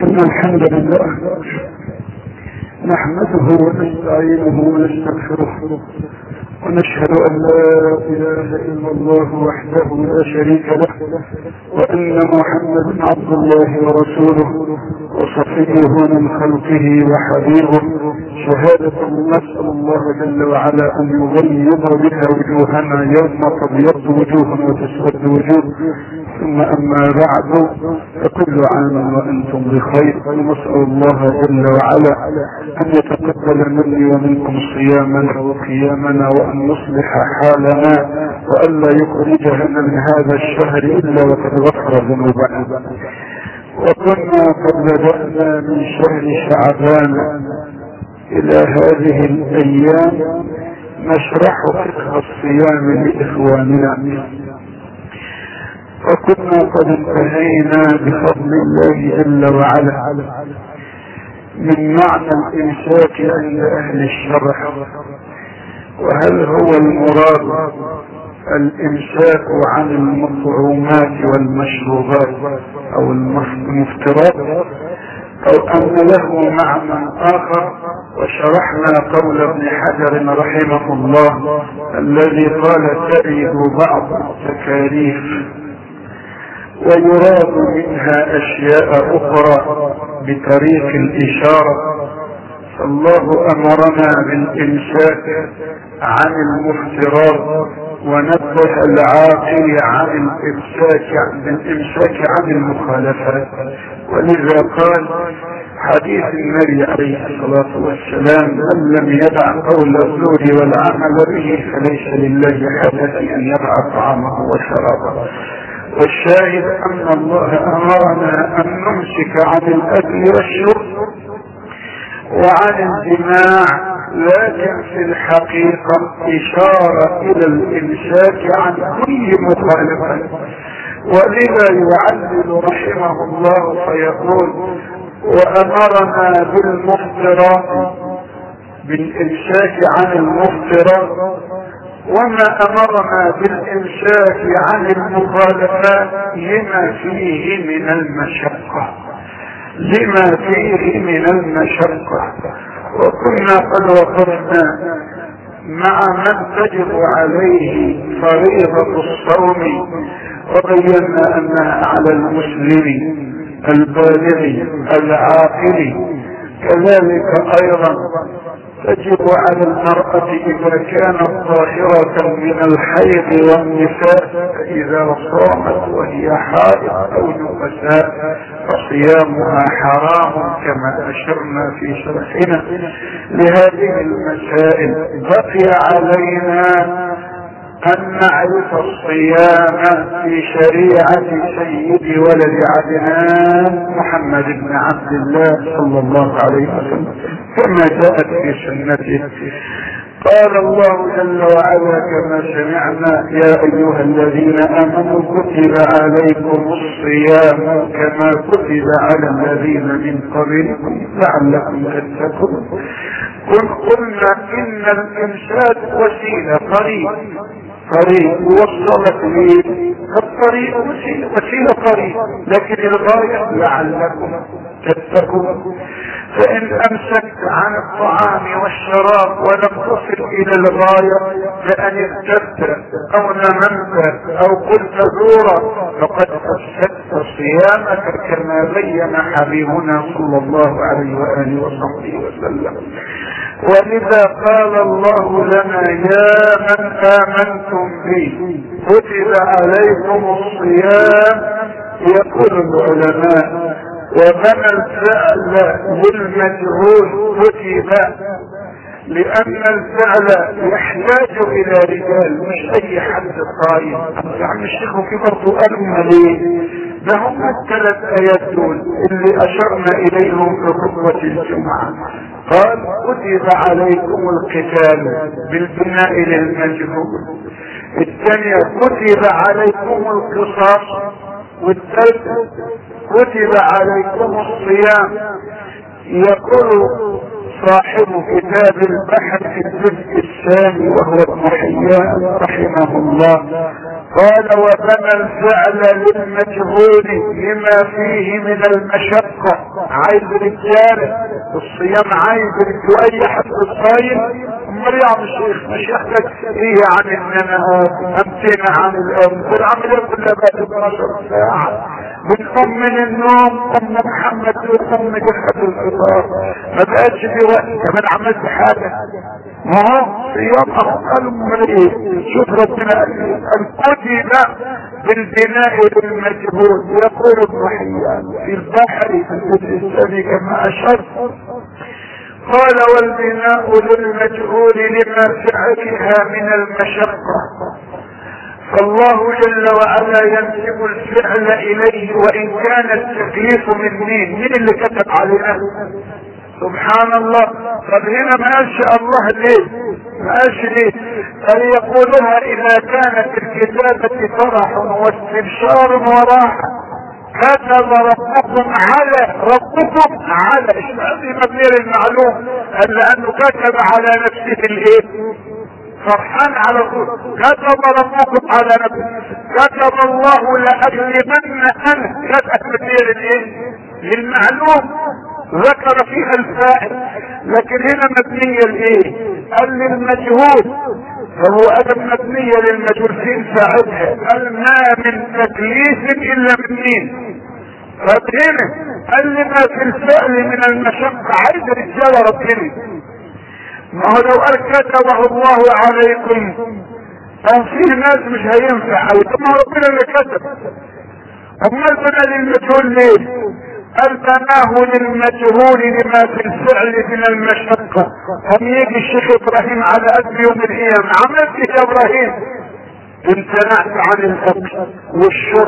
إن الحمد لله نحمده ونستعينه ونستغفره ونشهد أن لا إله إلا الله وحده لا شريك له وأن محمدا عبد الله ورسوله وصفيه من خلقه وحبيبه شهادة نسأل الله جل وعلا أن يغيظ بها وجوهنا يوم تبيض وجوه وتسود وجوه ثم أما بعد فكل عام وأنتم بخير ونسأل الله جل وعلا أن يتقبل مني ومنكم صيامنا وقيامنا وأن يصلح حالنا وألا يخرجنا من هذا الشهر إلا وقد غفر ذنوبنا وكنا قد بدأنا من شهر شعبان إلى هذه الأيام نشرح فقه الصيام لإخواننا وكنا قد انتهينا بفضل الله جل وعلا من معنى الإمساك عند أهل الشرع وهل هو المراد الإمساك عن المطعومات والمشروبات أو المفترات أو أن له معنى آخر وشرحنا قول ابن حجر رحمه الله الذي قال ترد بعض التكاليف ويراد منها أشياء أخرى بطريق الإشارة فالله أمرنا بالإمساك عن المفترات ونبه العاقل عن الإمساك عن الإمساك عن المخالفات ولذا قال حديث النبي عليه الصلاة والسلام من لم يدع قول الزور والعمل به فليس لله حدث أن يدع طعامه وشرابه والشاهد أن الله أمرنا أن نمسك عن الأكل والشرب وعن الجماع لكن في الحقيقة إشارة إلى الإمساك عن كل مخالفة ولذا يعلل رحمه الله فيقول وأمرنا بالمفترات بالإمساك عن المفترات وما أمرنا بالإمساك عن المخالفات لما فيه من المشقة لما فيه من المشقة وكنا قد وقفنا مع من تجب عليه فريضة الصوم وبينا أنها على المسلم البالغ العاقل كذلك أيضا تجب على المرأة إذا كانت طاهرة من الحيض والنفاس فإذا صامت وهي حائض أو نفساء فصيامها حرام كما أشرنا في شرحنا لهذه المسائل بقي علينا أن نعرف الصيام في شريعة سيد ولد عدنان محمد بن عبد الله صلى الله عليه وسلم كما جاءت في سنته قال الله جل وعلا كما سمعنا يا ايها الذين امنوا كتب عليكم الصيام كما كتب على الذين من قبلكم لعلكم تتقون قل قلنا ان الامساك وسيله طريق طريق وصلت لي الطريق وسيله وسيله طريق لكن الغايه لعلكم تتقون فإن أمسكت عن الطعام والشراب ولم تصل إلى الغاية لأن اغتبت أو نممت أو قلت زورا فقد أفسدت صيامك كما بين حبيبنا صلى الله عليه وآله وصحبه وسلم ولذا قال الله لنا يا من آمنتم بي كتب عليكم الصيام يقول العلماء ومن الفعل للمجهول كتب لان الفعل يحتاج الى رجال مش اي حد قائم يا عم الشيخ في برضه قالوا ليه ده هم الثلاث ايات دول اللي اشرنا اليهم في خطبه الجمعه قال كتب عليكم القتال بالبناء للمجهول الثانية كتب عليكم القصاص والثالثة كتب عليكم الصيام يقول صاحب كتاب البحر في الجزء الثاني وهو ابن حيان رحمه الله قال وبنى الفعل للمجهول لما فيه من المشقة عايز رجال الصيام عايز رجال اي حد الصايم امال يا عم الشيخ مشيختك ايه يعني ان انا امتنع عن الام والعملية كلها بقت 12 ساعة بنقوم من النوم ام محمد تقوم جهة الفطار ما بقتش في وقت كمان عملت حاجة ما هو صيام قالوا امال ايه شوف ربنا قال كتب بالبناء للمجهول يقول ابن حيان في البحر في الجزء الثاني كما اشرت قال والبناء للمجهول لما فعلها من المشقة فالله جل وعلا ينسب الفعل اليه وان كان التكليف من مين مين اللي كتب علينا سبحان الله طب هنا ما قالش الله ليه ما قالش ليه قال يقولها اذا كانت الكتابة فرح واستبشار وراحة كتب ربكم على ربكم على هذه مبنية للمعلوم قال لانه كتب على نفسه الايه فرحان على طول كتب ربكم على نفسه كتب الله لاجلبن انا كتب مبنية للايه للمعلوم ذكر فيها الفاعل لكن هنا مبنية لايه قال للمجهول فهو ادب مبنية للمجهول فين فاعلها قال ما من تكليف الا من مين طب هنا قال لما في الفعل من المشقة عايز رجالة ربنا ما هو لو قال كتبه الله عليكم كان في ناس مش هينفع طب ما ربنا اللي كتب امال بنا للمجهول ليه قال بناه للمجهول لما في الفعل من المشقة هم يجي الشيخ ابراهيم على قد يوم القيامة عملت يا ابراهيم امتنعت عن الاكل والشرب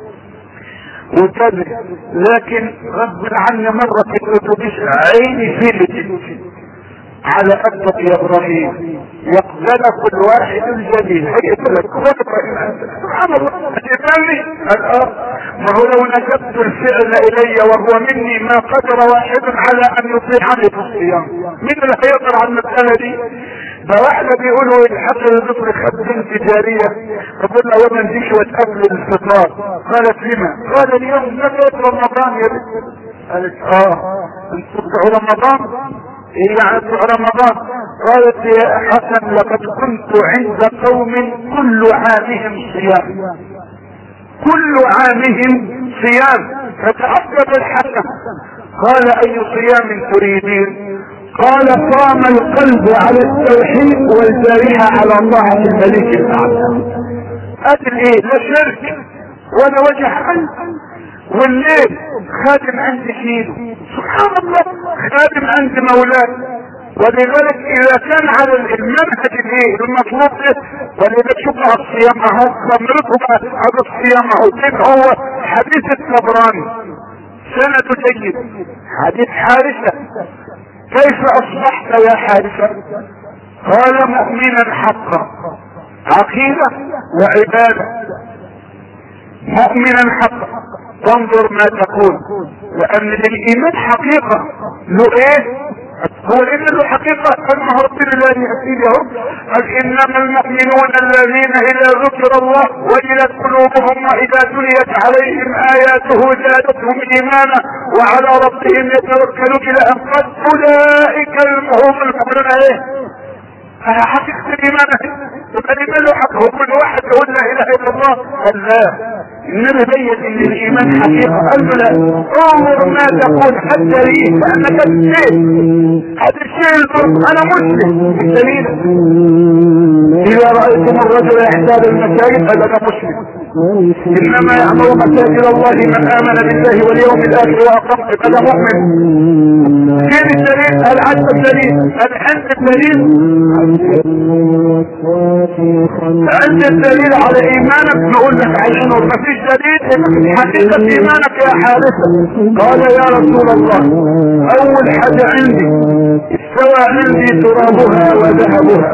وكذا لكن غصب عني مرة في الاتوبيس عيني فلتت على قدك يا ابراهيم يقبل كل واحد الجديد هيقبلك سبحان الله هتقبلني الان ما هو لو نسبت الفعل الي وهو مني ما قدر واحد على ان يطيعني في الصيام مين اللي هيقدر على المسألة دي ده واحدة بيقولوا الحسن البصري خدين تجارية فقلنا وما نجيش وتقبل الفطار قالت لما قال اليوم نفت رمضان يا بنت قالت اه انتوا بتوع رمضان ايه يعني بتوع رمضان قالت يا حسن لقد كنت عند قوم كل عامهم صيام كل عامهم صيام فتعقب الحسن قال اي صيام تريدين قال صام القلب على التوحيد والجارحة على طاعة الملك الاعلى ادري ايه لا شرك ولا وجه حل والليل خادم عند سيده سبحان الله خادم عند مولاه ولذلك اذا كان على المنهج الايه المطلوب ده ولذلك شوف على الصيام اهو خمرته على الصيام اهو كيف هو حديث الطبراني سنة جيد حديث حارثة كيف اصبحت يا حارثة قال مؤمنا حقا عقيدة وعبادة مؤمنا حقا تنظر ما تقول لان الايمان حقيقة له ايه هو ان له حقيقة انه ربنا لا يأتيه رب قال انما المؤمنون الذين اذا ذكر الله وجلت قلوبهم واذا تليت عليهم اياته زادتهم ايمانا وعلى ربهم يتوكلون الى ان قد اولئك هم المؤمنون ايه حقيقة الايمان يبقى الايمان له حق هو كل واحد يقول لا اله الا الله قال لا النبي بين ان الايمان حقيقة قال لا انظر ما تقول حتى لي فانك الشيء هذا الشيء الفرق انا مسلم بالدليل اذا رايتم الرجل يحتاج المساجد هذا مسلم انما يعمر مساجد الله من امن بالله واليوم الاخر واقام هذا مؤمن فين الدليل هل عند الدليل هل عند الدليل عند الدليل على ايمانك نقول لك عشان ما فيش دليل حقيقة ايمانك يا حارثة قال يا رسول الله اول حاجة عندي استوى عندي ترابها وذهبها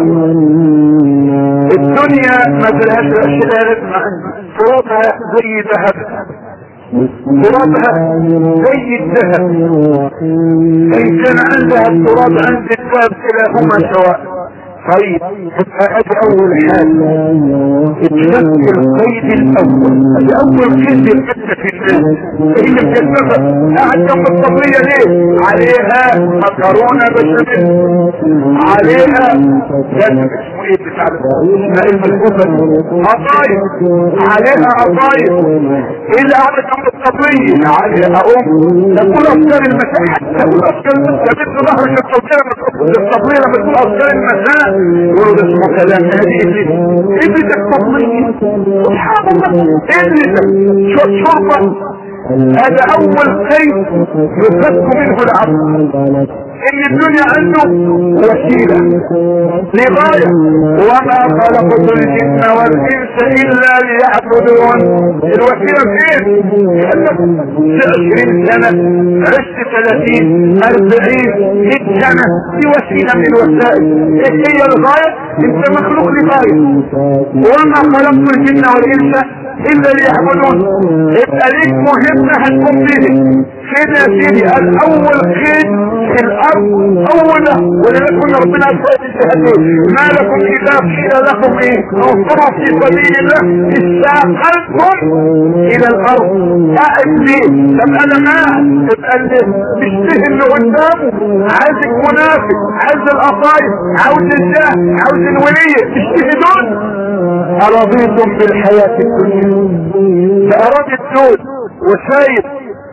الدنيا ما تلهاش الاشياء ترابها زي ذهب ترابها زي الذهب فإن كان عندها التراب عند الذهب كلاهما سواء طيب يبقى ادي اول حاجة اتفك القيد الاول ادي اول قيد يتفتح في الناس هي مكلفة قاعد جنب الصبرية ليه عليها مكرونة بشاميل عليها لازم اسمه ايه بتاع اسمها الملفوفة قطايف عليها قطايف ايه اللي قاعد جنب الصبرية عليها ام تقول افكار المساء تقول افكار المساء بنت ظهرك الصبرية لما تقول افكار المساء يقولوا ده اسمه كلام هذه ابليس ابليس التصميم سبحان الله ابليس شوف شرطة هذا اول قيد يفك منه العبد ان الدنيا عنده وسيلة لغاية وما خلقت الجن والانس الا ليعبدون الوسيلة فين لانك عشرين سنة عشت ثلاثين اربعين مئة سنة دي وسيلة من الوسائل ايه هي الغاية انت مخلوق لغاية وما خلقت الجن والانس الا ليعبدون يبقى ليك مهمة هتكون به فين يا سيدي الاول خير في الارض اولا ولكن ربنا اسوأ الجهدين ما لكم اذا قيل لكم ايه انصروا في سبيل الله استاقلتم الى الارض قاعد ليه طب انا ما تبقى اللي مشتهي اللي قدامه عايز المنافق عايز القصايد عاوز الجاه عاوز الولية تشتهي دول أرضيتم بالحياة الدنيا فأراد الدول وسايد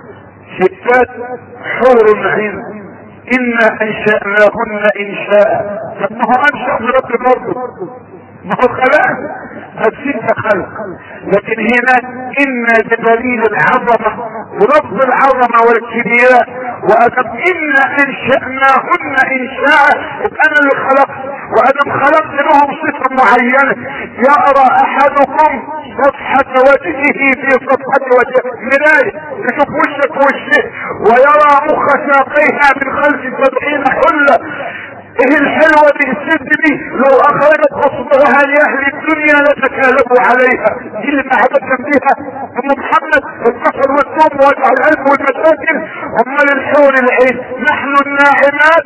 ستات حور عين إنا أنشأناهن إنشاء طب ما هو أنشأ مرات برضه ما هو خلق بس انت خلق لكن هنا إن بدليل العظمة ولفظ العظمة والكبيرة وأدم إنا أنشأناهن إنشاء أنا اللي خلقت وأدم خلقت لهم صفة معينة يرى أحدكم صفحة وجهه في صفحة وجهه مراية يشوف وشك وشه ويرى مخ ساقيها من خلف سبعين حلة ايه الحلوة دي الست دي لو اخرجت اصبعها لاهل الدنيا لتكالبوا عليها دي اللي معبدنا بيها ام محمد الكفر والثوم وجع القلب والمشاكل امال الحور العين نحن الناعمات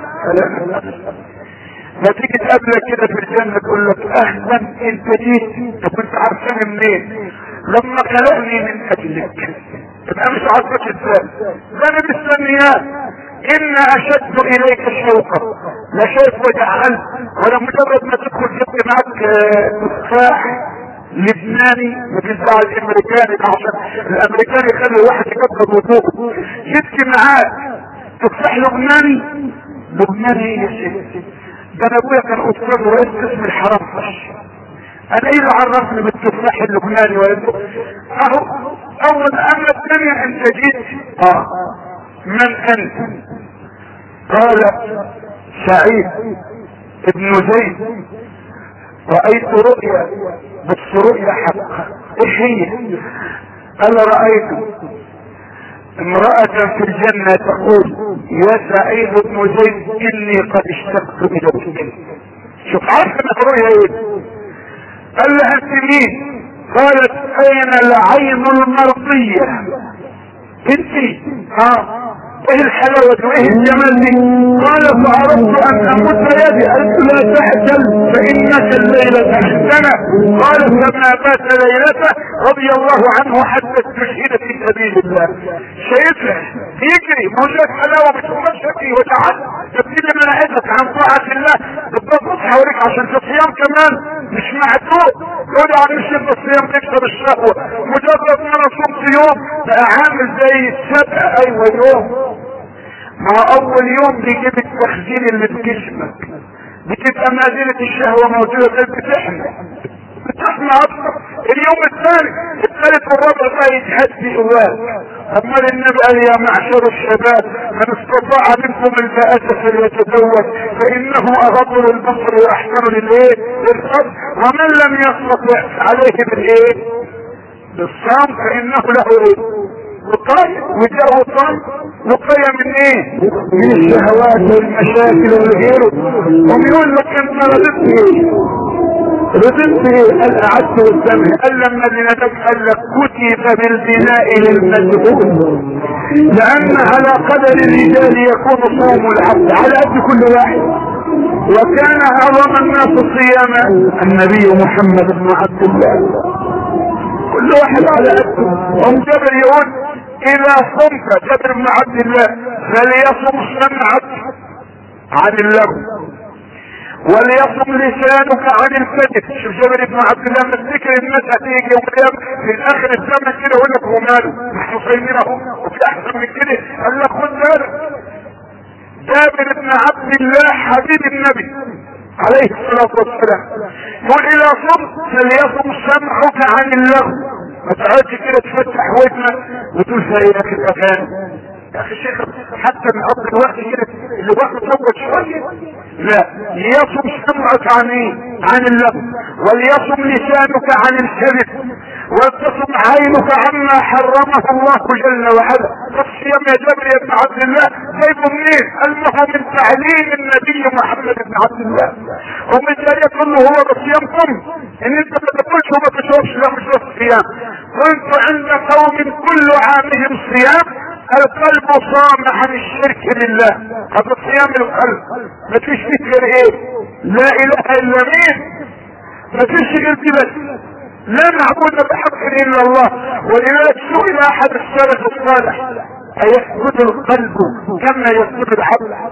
ما تيجي تقابلك كده في الجنة تقول لك اهلا انت جيت طب انت عارفاني منين لما خلقني من اجلك تبقى مش عارفك ازاي ده انا مستنياه ان اشد اليك شوقا لا شايف وجع قلب ولا مجرد ما تدخل جبت معك تفاح لبناني بتدفع الامريكاني عشان الامريكاني يخلي الواحد يكبر وضوءه جبت معاه تفاح لبناني لبناني يا سيدي ده انا ابويا كان استاذ رئيس قسم الحرام انا ايه اللي عرفني بالتفاح اللبناني ولا اهو اول اما الثانية انت جيت اه من انت قال سعيد ابن زيد رأيت رؤيا بس رؤيا حق ايش هي قال رأيت امرأة في الجنة تقول يا سعيد بن زيد اني قد اشتقت اليك شوف عارف انك رؤيا ايه قال لها سنين قالت اين العين المرضية انت اه ايه الحلاوة وايه الجمال دي قال فاردت ان امد يدي قلت لا تحزن فانك الليلة احسن قال فما بات ليلته رضي الله عنه حتى استشهد في سبيل الله شايفها يجري موجود حلاوة مش مشهكي وتعال تبتدي مناعتك عن طاعة الله بالضبط حواليك عشان في الصيام كمان مش معدود يقول عن مش الصيام تكسب الشهوة مجرد ما انا صمت يوم بقى عامل زي السبع ايوه يوم ما اول يوم بيجيب التخزين اللي في جسمك بتبقى مازلة الشهوة موجودة غير بتحمل بتحمل اكتر اليوم الثاني الثالث والرابع بقى يتهدي جواك اما النبي قال يا معشر الشباب من استطاع منكم الباءة فليتزوج فانه اغض للبصر واحسن للايه للقلب ومن لم يستطع عليه بالايه بالصام فانه له ايه وقاية وجاء وقاية وقاية من ايه من الشهوات والمشاكل والغيره هم يقول لك انت ردت ايه ردت ايه قال قعدت قدامه قال لما بنتك قال لك كتب بالبناء للمجهول لان على قدر الرجال يكون صوم العبد على قد كل واحد وكان اعظم الناس صياما النبي محمد بن عبد الله كل واحد على قده هم جبر يقول اذا صمت جبر بن عبد الله فليصم سمعك عن اللغو وليصم لسانك عن الكذب شوف جابر بن عبد الله مفتكر الناس هتيجي يوم القيامه في الاخر الزمن كده يقول لك هو ماله نحن صايمين اهو وفي احسن من كده قال لك خد بالك جابر بن عبد الله حبيب النبي عليه الصلاة والسلام يقول اذا صمت فليصم سمعك عن اللغو ما تقعدش كده تفتح ودنك وتقول زي يا اخي الاغاني يا اخي الشيخ حتى نقضي الوقت كده الوقت طول شويه لا ليصم سمعك عن ايه عن اللغو وليصم لسانك عن الكذب ولتصم عينك عما حرمه الله جل وعلا فالصيام يا جابر يا ابن عبد الله جايبه منين؟ قال ما هو من تعليم النبي محمد بن عبد الله ومن ذلك له هو بصيامكم ان انت ما تاكلش وما تشربش لا مش بس صيام كنت عند قوم كل عامهم صيام القلب صام عن الشرك بالله هذا صيام القلب ما فيش فيه غير ايه لا اله الا مين ما فيش غير دي بس لا معبود بحق الا الله ولذلك سئل احد السلف الصالح ايسجد القلب كما يسجد العبد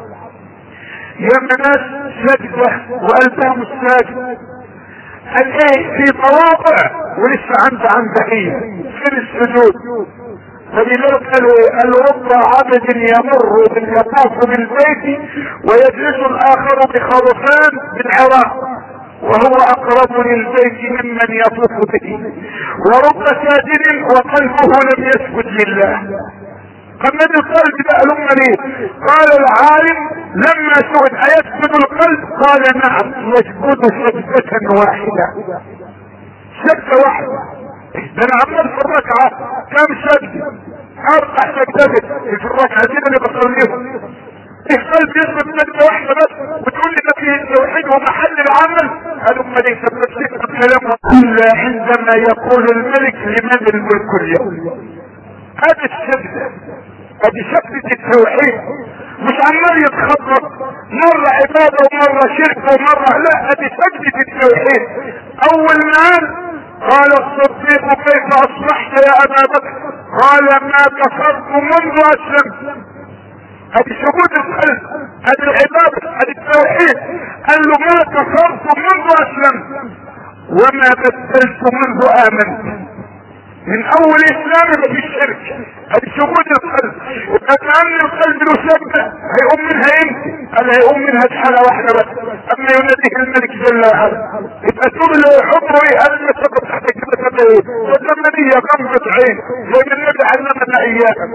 يا ناس سجدة وقلبها مستاجد قال ايه في طواقع ولسه عنده عن بقية فين السجود فلذلك قالوا ايه قالوا رب عبد يمر يطاف بالبيت ويجلس الاخر بخرفان بالعراق وهو اقرب للبيت ممن يطوف به ورب ساجد وقلبه لم يسجد لله قمد القلب ده لما ليه قال العالم لما سئل ايسجد القلب قال نعم يسجد سجدة واحدة سجدة واحدة ده انا عمال في الركعة كم سجدة اربع سجدات في الركعتين اللي بصليهم القلب يثبت سجدة واحدة بس وتقول لي ده فيه التوحيد ومحل العمل قالوا ما ليس بنفسك الكلام الا عندما يقول الملك لمن الملك اليوم هذه السجدة هذه سجدة التوحيد مش عمال يتخبط مرة عبادة ومرة شرك ومرة لا هذه سجدة التوحيد اول ما قال قال الصديق كيف اصبحت يا ابا بكر قال ما كفرت منذ اسلمت هذه شهود القلب هذه العبادة هذه التوحيد قال له ما كفرت منذ اسلمت وما بدلت منذ امنت من اول اسلام ما فيش شرك هذه شهود القلب وكأن القلب له سبة هيقوم منها امتى قال هيقوم منها حالة واحدة بس اما يناديه الملك جل وعلا يبقى تقول له حبه ايه قال لي سبب تحت كده سبب ايه وسمى لي غمضة عين زي ما النبي علمنا اياها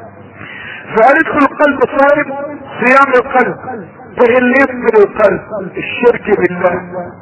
فقال ادخل القلب صائم صيام القلب ايه اللي يفقد القلب الشرك بالله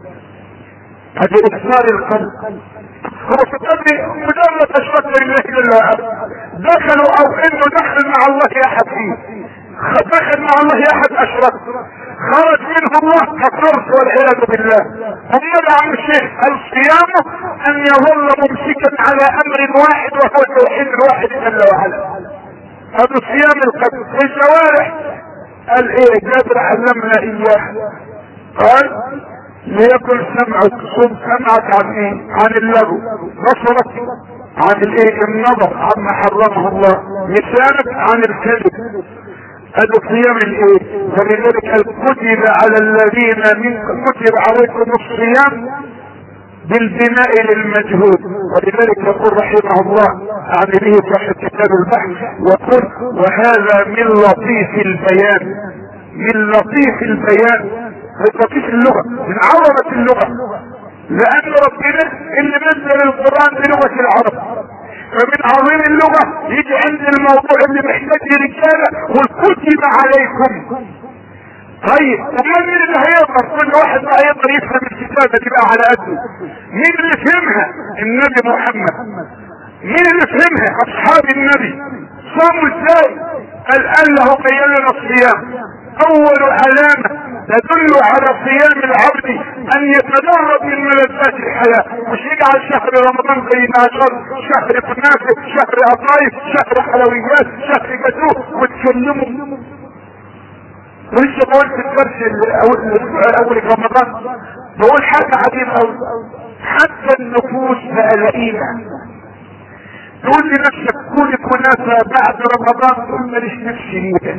هذه اكثار القلب هو في القلب مجرد اشرك لله جل وعلا دخلوا او انه دخل مع الله احد فيه دخل مع الله احد اشرك خرج منه الله كفرت والعياذ بالله هم يا عم الشيخ الصيام ان يظل ممسكا على امر واحد وهو توحيد الواحد جل وعلا هذا صيام القلب في الجوارح قال ايه جابر علمنا اياه قال ليكن سمعك صم سمعك عن ايه عن اللغو بصرك عن الايه النظر عما حرمه الله لسانك عن الكذب هذا صيام الايه فلذلك كتب على الذين من كتب عليكم الصيام بالبناء للمجهود ولذلك يقول رحمه الله عن به صاحب كتاب البحث وقل وهذا من لطيف البيان من لطيف البيان من لطيف اللغة من عظمة اللغة لأن ربنا اللي نزل القرآن بلغة العرب فمن عظيم اللغة يجي عند الموضوع اللي محتاج رجالة وكتب عليكم طيب ومين مين اللي هيقدر كل واحد بقى يقدر يفهم الكتابة دي بقى على قده مين اللي فهمها النبي محمد مين اللي فهمها اصحاب النبي صاموا ازاي قال قال له بين لنا الصيام اول علامة تدل على صيام العبد ان يتدرب من ملذات الحياة مش يجعل شهر رمضان زي ما شهر شهر كنافة شهر قطايف شهر حلويات شهر جاتوه وتكلمه ولسه بقول في الدرس الاسبوع الاول رمضان بقول حاجة عجيبة قوي حتى النفوس بقى لئيمة تقول لنفسك كونك كنافة بعد رمضان تقول ماليش نفسي ليك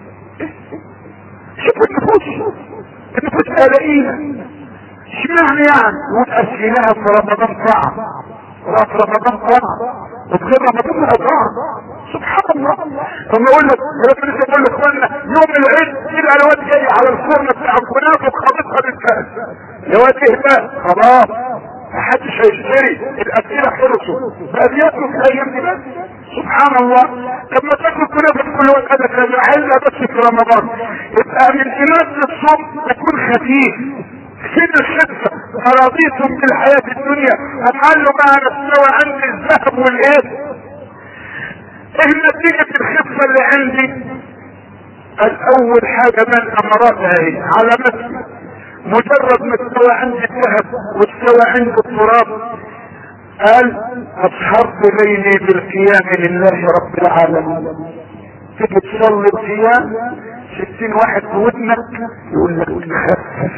شوف النفوس النفوس بقى لئيمة اشمعنى يعني وتأسئلها في رمضان صعب في رمضان صعب وفي رمضان أضاع سبحان الله ثم اقول لك ربنا يقول لاخواننا يوم العيد كده الواد جاي على الفرن بتاع الكنافه وخابطها بالكاس يا واد اهدى خلاص محدش هيشتري الاسئله خلصوا بقى بياكلوا في الايام دي بس سبحان الله لما تاكل كنافه كل وقت قالك انا عايزها بس في رمضان يبقى من ايمان الصوم تكون خفيف سن الخفة أراضيتم بالحياة الدنيا أم قالوا ما نستوى عندي الذهب والإيه ايه نتيجة الخفة اللي عندي الاول حاجة من امراتها هي على مثل مجرد ما استوى عندي الذهب واستوى عندي التراب قال اصحرت بيني بالقيام لله رب العالمين تيجي تصلي القيام ستين واحد في ودنك يقول لك خفف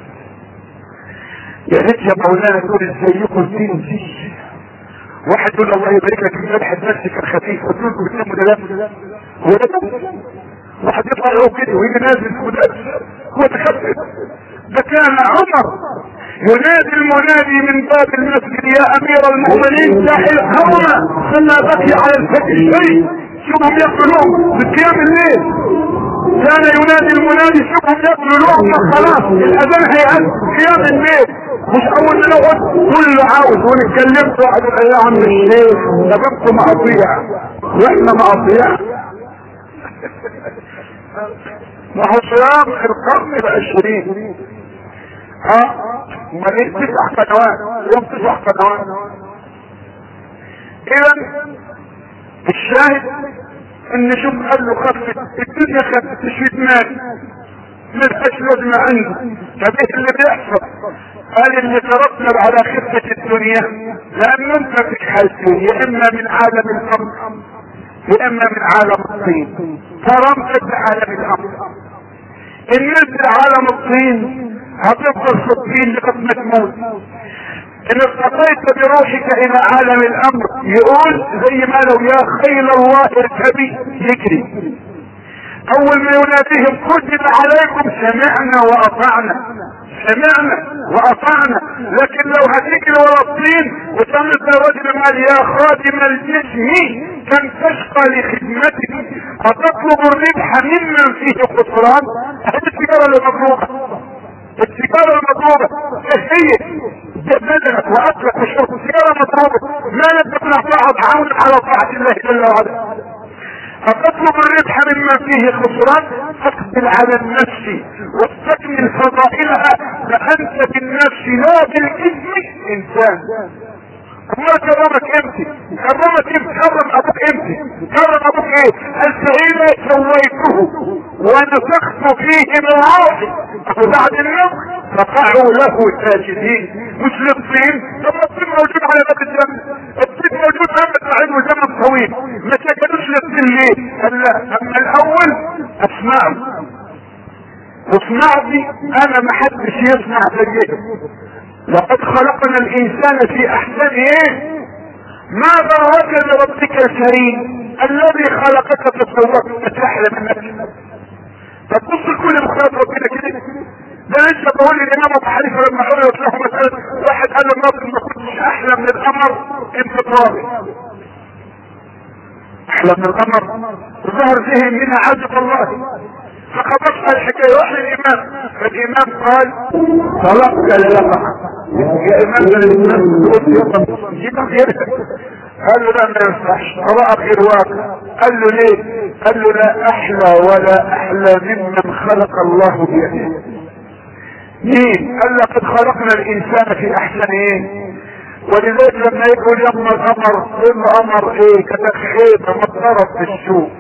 يا ريت يا مولانا تقول ازيكم تنسي واحد يقول الله يبارك لك المدح النفسي كان خفيف قلت لكم بتناموا ده هو ده واحد يطلع يقول كده ويجي نازل في مدرس هو تخفف ده كان عمر ينادي المنادي من باب المسجد يا امير المؤمنين داعي الهوى فما بقي على الفجر شيء شوفهم يقتلون بقيام الليل كان ينادي المنادي شوفهم يقتلون خلاص الاذان هيأذن قيام الليل مش اول ما نقعد كله عاوز ونتكلم واحد يقول يا عم الشيخ ده بنكم مقطيع واحنا مقطيع ما هو صيام القرن العشرين ها امال ايه تسع قنوات يوم تسع قنوات اذا الشاهد ان شوف قال له خفت الدنيا خفت مش في دماغي ملهاش لازمه عندي طب ايه اللي بيحصل قال اللي ترتب على خفة الدنيا لان انت فيك حالتين يا اما من عالم الامر يا اما من عالم الطين فرمت بعالم الامر ان نزل عالم الطين هتفضل في الطين لغايه ما تموت ان ارتقيت بروحك الى عالم الامر يقول زي ما لو يا خيل الله اركبي يجري اول ما يناديهم كتب عليكم سمعنا واطعنا سمعنا واطعنا لكن لو هتجري ورا الطين وتمت الرجل قال يا خادم الجسم كم تشقى لخدمتك اتطلب الربح ممن فيه خسران هذه التجاره المضروبه التجاره المضروبه ايه هي بدنك واكلك وشرب التجاره المضروبه ما لم تكن اعطاها عون على طاعه الله جل وعلا فتطلب الربح مما فيه خسران اقبل على النفس واستكمل فضائلها فانت بالنفس لا بالاذن انسان الله كرمك امتى كرمك امتى كرم ابوك امتى كرم ابوك ايه السعيد سويته ونفخت فيه من روحي وبعد النفخ فقعوا له ساجدين مش للطين طب الطين موجود على باب الجنة الطين موجود امام سعيد وزمن طويل ما سجدوش للطين ليه قال لا اما الاول اسمعوا واصنعوا دي انا ما حدش يصنع زيه لقد خلقنا الانسان في احسن ايه ماذا وجد ربك الكريم الذي خلقك فسواك فتحلى منك فتبص كل مخالف ربنا كده ده لسه بقول الامام ابو حنيفه لما عرضت له مساله واحد قال للناظر ما كنتش احلى من القمر انت طارق احلى من القمر ظهر ذهن منها عزة الله فخبطها الحكايه راح للامام فالامام قال طلقت للقمر يا امام الامام تقول يلا جيب غيرها قال له لا ما ينفعش قراءة غير واقع قال له ليه قال له لا احلى ولا احلى ممن خلق الله بيده مين قال لقد خلقنا الانسان في احسن ايه ولذلك لما يقول يما القمر القمر ايه كتك خيبة مضطرب في السوق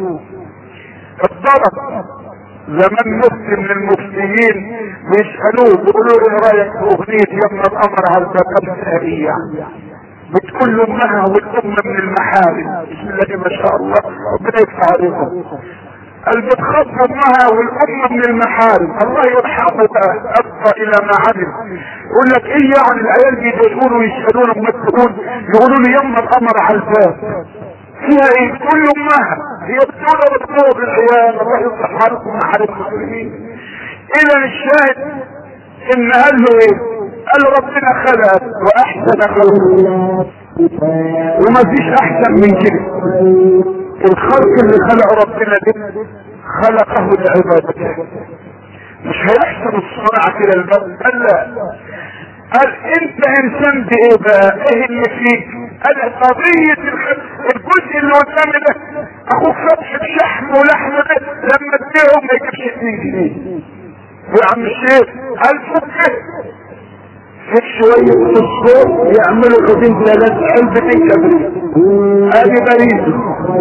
اتضرب زمان مفتي من المفتيين بيسألوه بيقولوا له ايه رايك في اغنية يما القمر على الباب السهرية بتقول له امها والام من المحارم بسم الله ما شاء الله ربنا يفتح عليكم اللي بتخاف امها والام من المحارم الله يرحمه ابقى الى ما عمل يقول لك ايه يعني العيال بيضايقون ويسالون ويمثلون يقولوا لي يما القمر على الباب فيها ايه تقول امها هي بتقول بتقول بالعيال الله يصلح حالكم مع المسلمين الى الشاهد ان قال له ايه قال ربنا خلق واحسن خلقه وما فيش احسن من كده الخلق اللي خلق ربنا ده خلقه لعبادته مش هيحسن الصناعة الى الباب قال لا قال انت انسان بايه بقى ايه اللي فيك قال قضية الجزء اللي قدامي ده اخوك فتحة شحم ولحم ده لما تبيعه ما يجيبش 2 جنيه يا عم الشيخ قال فكه فيك شوية الصوت يعملوا خزين ثلاث علبتين كبريت ادي بريد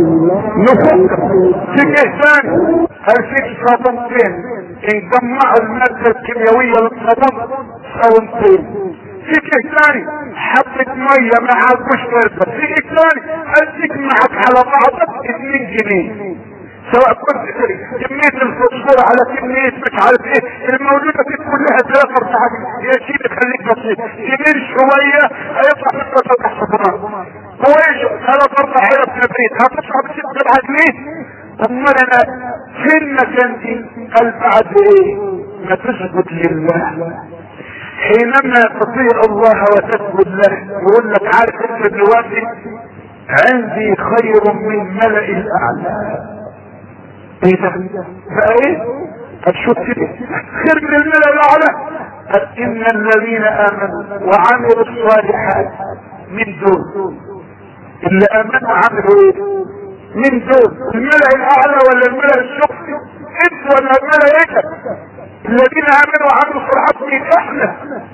نفك فيك ايه ثاني قال فيك صابونتين ان جمعوا المادة الكيميائية للصابون صابونتين فيك ايه ثاني حبة مية مع كوش بربة فيك ايه ثاني قال تجمعك على بعضك 2 جنيه سواء كنت كمية الفوسفور على كمية مش عارف ايه الموجودة في كلها ثلاثة اربعة يا سيدي خليك بسيط كبير شوية هيطلع منك فتح صفرات هو ايش ثلاث اربع حيرة نبريد هتدفع بست سبعة جنيه امال انا فين مكانتي قال بعد ايه ما تسجد لله حينما تطيع الله وتسجد له يقول لك عارف انت دلوقتي عندي خير من ملأ الاعلى ايه ده فايه هتشوف كده خير من الملأ الاعلى قال ان الذين امنوا وعملوا الصالحات من دول اللي امنوا وعملوا ايه من دول الملأ الاعلى ولا الملأ السفلي انت ولا الملائكة الذين امنوا وعملوا الصالحات من احنا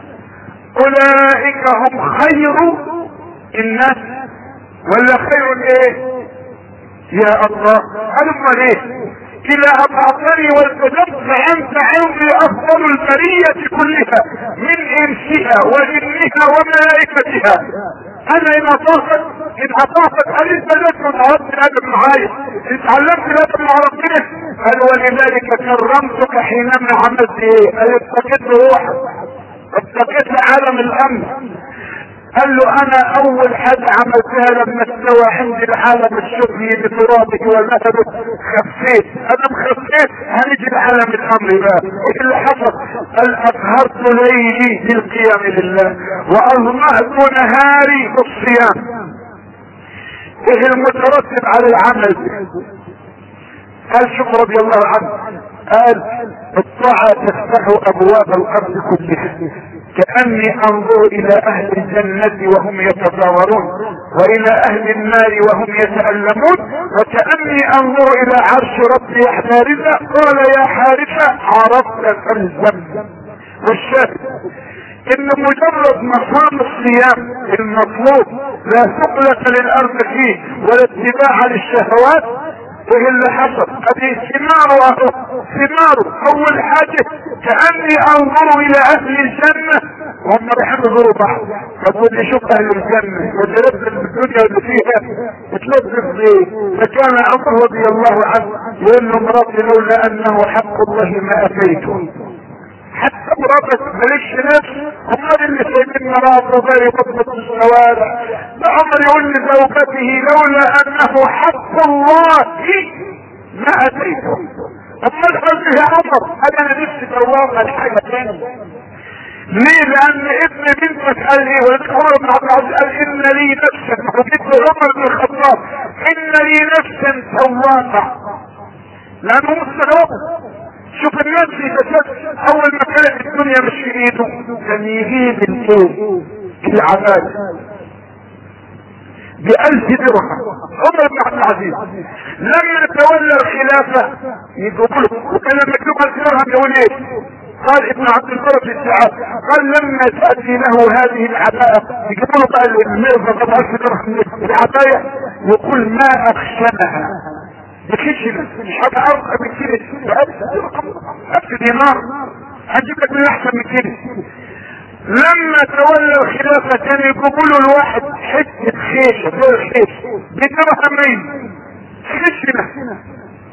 اولئك هم خير الناس ولا خير ايه يا الله هلم ليه الى اطعتني والتزمت فانت عندي افضل البرية كلها من انسها وجنها وملائكتها انا ان اطاقت ان اطاقت هل انت لازم تعرفت الادب معايا ان تعلمت الادب مع ربنا قال ولذلك كرمتك حينما عملت ايه قال اتقيت روحك اتقيت عالم الامن قال له انا اول حاجة عملتها لما استوى عندي العالم الشبهي بترابه وذهبه خفيت انا مخفيت هنجي لعالم الامر بقى ايه اللي حصل قال اظهرت ليلي للقيام لله واظمأت نهاري بالصيام ايه المترتب على العمل قال شوف رضي الله عنه قال الطاعة تفتح ابواب الارض كلها كأني انظر الى اهل الجنة وهم يتزاورون والى اهل النار وهم يتألمون وكأني انظر الى عرش ربي حارثة قال يا حارثة عرفت فالزم والشاهد ان مجرد مقام الصيام المطلوب لا ثقلة للارض فيه ولا اتباع للشهوات ايه اللي حصل ادي ثماره اهو ثماره اول حاجة كأني انظر الى اهل الجنة وهم بيحبوا بعض فبقول لي شوف اهل الجنة وتلذذ بالدنيا اللي فيها وتلذذ ليه فكان عمر رضي الله عنه يقول له مراتي لولا انه حق الله ما اتيته حتى مراتك مالكش نفس هم اللي سايبين مراته زي بطلة الشوارع ده عمر يقول لزوجته لولا انه حق الله ما اتيته اما الحزن يا عمر انا نفسي دوام الحاجة تاني ليه لان ابن بنتك قال ايه ولدك عمر بن عبد العزيز قال ان لي نفسا وجدت عمر بن الخطاب ان لي نفسا سواقة لانه مستغرب شوف الناس في فساد اول ما كانت الدنيا مش في ايده كان يجيب الايه العباد بألف درهم عمر بن عبد العزيز لما تولى الخلافة يجيبوا له وكان لما يكتب ألف درهم يقول ايه قال ابن عبد البر في الساعات قال لما تأتي له هذه العباءة يجيبوا له بقى المرضى طبعا ألف درهم العباية يقول ما أخشنها بكشف مش حاجة أرقى من كده ألف دينار هجيب لك من أحسن من كده لما تولى الخلافة كان يجيبوا له الواحد حتة خيشة غير خيش بدرهمين خشنة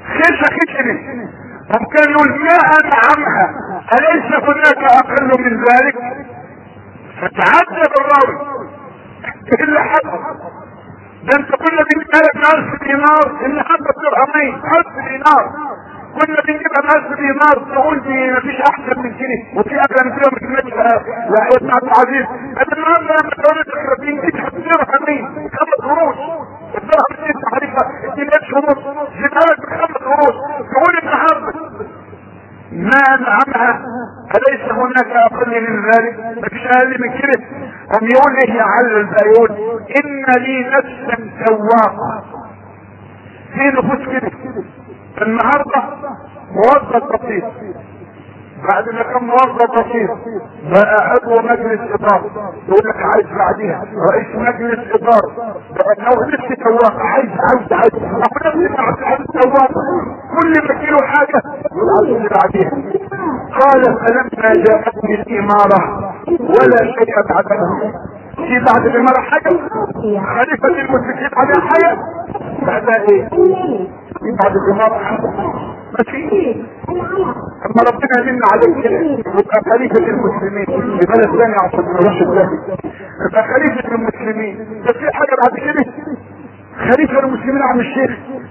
خشة خشني ممكن يقول ما انعمها اليس هناك اقل من ذلك فتعجب الراوي ايه اللي حصل ده انت كنا بنجيبها الف دينار اللي حصل درهمين الف دينار كنا بنجيبها بألف دينار تقول دي مفيش احسن من كده وفي اغلى من كده مش ماشي يا ابن عبد العزيز انا النهارده لما تقول لك بنجيبها بدرهمين خمس قروش الدرهم اللي انت عارفها دي مش ونص جبها لك بخمس قروش تقول النهارده ما انعمها اليس هناك اقل من ذلك مفيش اقل من كده هم يقول ايه يا علل بقى يقول ان لي نفسا سواقه في نفوس كده النهارده موظف بسيط بعد ما كان موظف بسيط بقى عضو مجلس اداره يقول لك عايز بعديها رئيس مجلس اداره بقى لو لسه سواق عايز عايز عايز ربنا عايز سواق كل ما له حاجه يقول عايز اللي بعديها قال فلما جاءتني الاماره ولا شيء بعدها في بعد الاماره حاجه خليفه المسلمين على حاجه بعدها ايه في بعد الاماره حاجه ما فيش اما ربنا يمن عليك كده يبقى خليفة المسلمين في بلد ثاني عشان ما نروحش الثاني يبقى خليفة المسلمين بس في حاجة بعد كده خليفة المسلمين عم الشيخ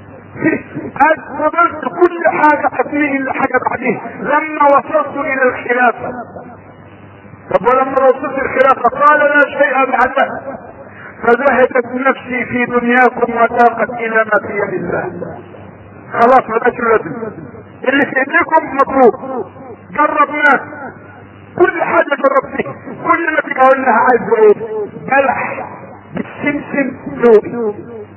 أدبرت كل حاجة قبليه إلا حاجة بعديه لما وصلت إلى الخلافة طب ولما وصلت الخلافة قال لا شيء بعدها فذهبت نفسي في دنياكم وتاقت إلى ما في يد الله خلاص ما بقاش لازم اللي في ايديكم مطلوب جربناه كل حاجة جربتها كل ما تيجي اقول لها عايز ايه بلح بالسمسم ذوقي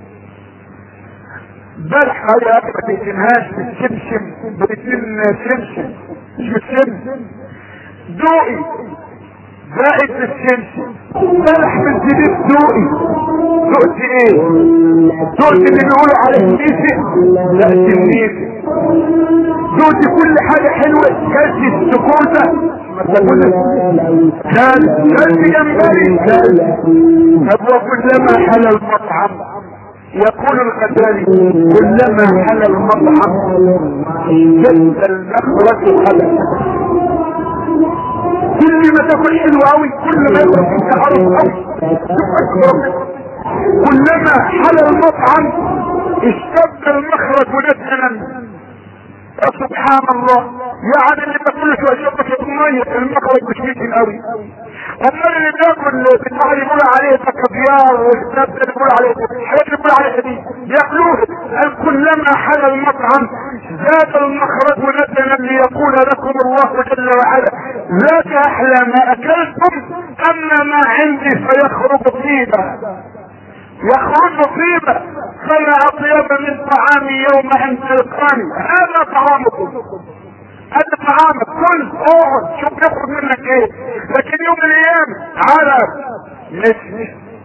بلح يا اخي ما تقسمهاش بالسمسم باتنين سمسم مش بالسمسم ذوقي زائد بالسمسم بلح بالزبيب ذوقي ذقت ايه ذقت اللي بيقولوا عليه النيسي لا النيسي ذقت كل حاجة حلوة كلت السكوتة كان كلت جمبري طب وكلما حل المطعم يقول الغزالي كلما حل المطعم جد المخرج خلق كل ما تاكل حلو قوي كل ما يبقى انت عارف قوي كلما حل المطعم اشتد المخرج ندنا يا سبحان الله يعني اللي بكل شويه شبكه الميه المخرج مش بيجي قوي امال اللي بياكل بتاع اللي بيقول عليه كافيار والكتاب اللي بيقول عليه الحاجات اللي بيقول عليها دي ياكلوه قال كلما حل المطعم زاد المخرج ندنا ليقول لكم الله جل وعلا ذاك احلى ما اكلتم اما ما عندي فيخرج طيبا يخرج طيبا فلا اطيب من طعامي يوم ان تلقاني هذا طعامكم هذا طعامك كل اقعد شوف يخرج منك ايه لكن يوم من الايام على مثل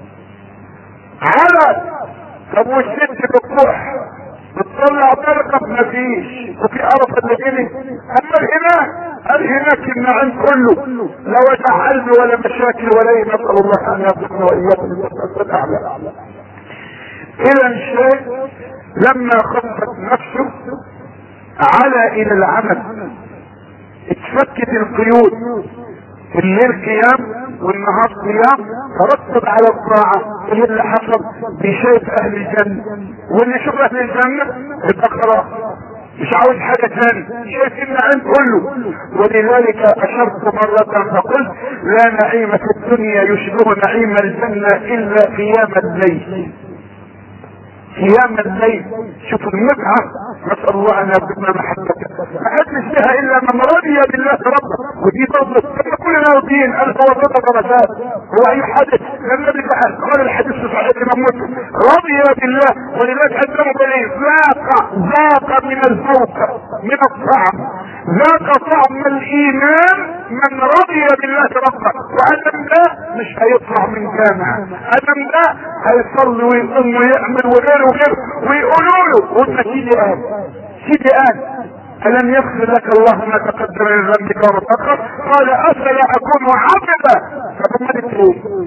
على طب والست بتروح بتطلع بركة مفيش وفي قرف اللي جني اما هناك قال هناك النعيم كله لا وجع قلبي ولا مشاكل ولا ايه نسأل الله ان يرزقنا واياكم بالنسبة الاعلى الى الشيء لما خفت نفسه على الى العمل اتفكت القيود الليل قيام والنهار قيام ترتب على الطاعة ايه اللي حصل بشايف اهل الجنة واللي يشوف اهل الجنة يبقى خلاص مش عاوز حاجة ثانية شايف النعيم كله ولذلك اشرت مرة فقلت لا نعيم في الدنيا يشبه نعيم الجنة الا قيام الليل قيام الليل شوف المتعة نسأل الله ان يرزقنا محبته ما حد فيها الا من رضي بالله ربا ودي فضل كما كلنا راضيين الف وسط درجات هو اي حدث النبي قال الحديث في صحيح الامام مسلم رضي بالله ولذلك قدموا باليه ذاق ذاق من الذوق من الطعم ذاق طعم الايمان من رضي بالله ربا وادم ده مش هيطلع من جامع ادم ده هيصلي ويقوم ويعمل وغيره وغيره ويقولوا له والنتيجه قال سيدي قال ألم يغفر لك الله ما تقدم من ذنبك وما تأخر قال أفلا أكون عبدا فقمت ايه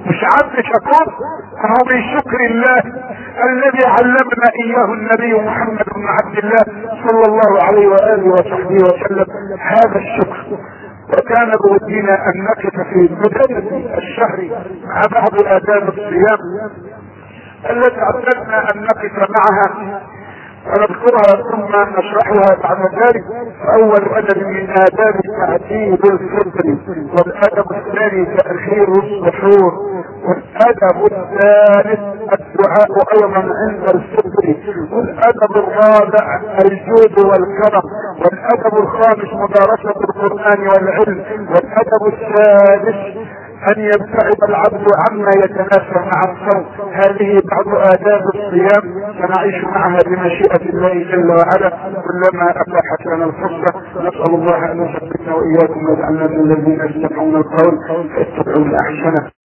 مش عبد شكور هو من شكر الله الذي علمنا اياه النبي محمد بن عبد الله صلى الله عليه واله وصحبه وسلم هذا الشكر وكان بودينا ان نقف في بداية الشهر مع بعض اداب الصيام التي اعتدنا ان نقف معها ونذكرها ثم نشرحها بعد ذلك اول ادب من اداب تعديل الفطر والادب الثاني تاخير السحور والادب الثالث الدعاء ايضا عند الفطر والادب الرابع الجود والكرم والادب الخامس مدارسه القران والعلم والادب السادس ان يبتعد العبد عما يتناسى مع الصوم هذه بعض اداب الصيام سنعيش معها بمشيئة الله جل وعلا كلما اتاحت لنا الفرصة نسأل الله ان يثبتنا واياكم ويجعلنا من الذين يستمعون القول فيتبعون احسنه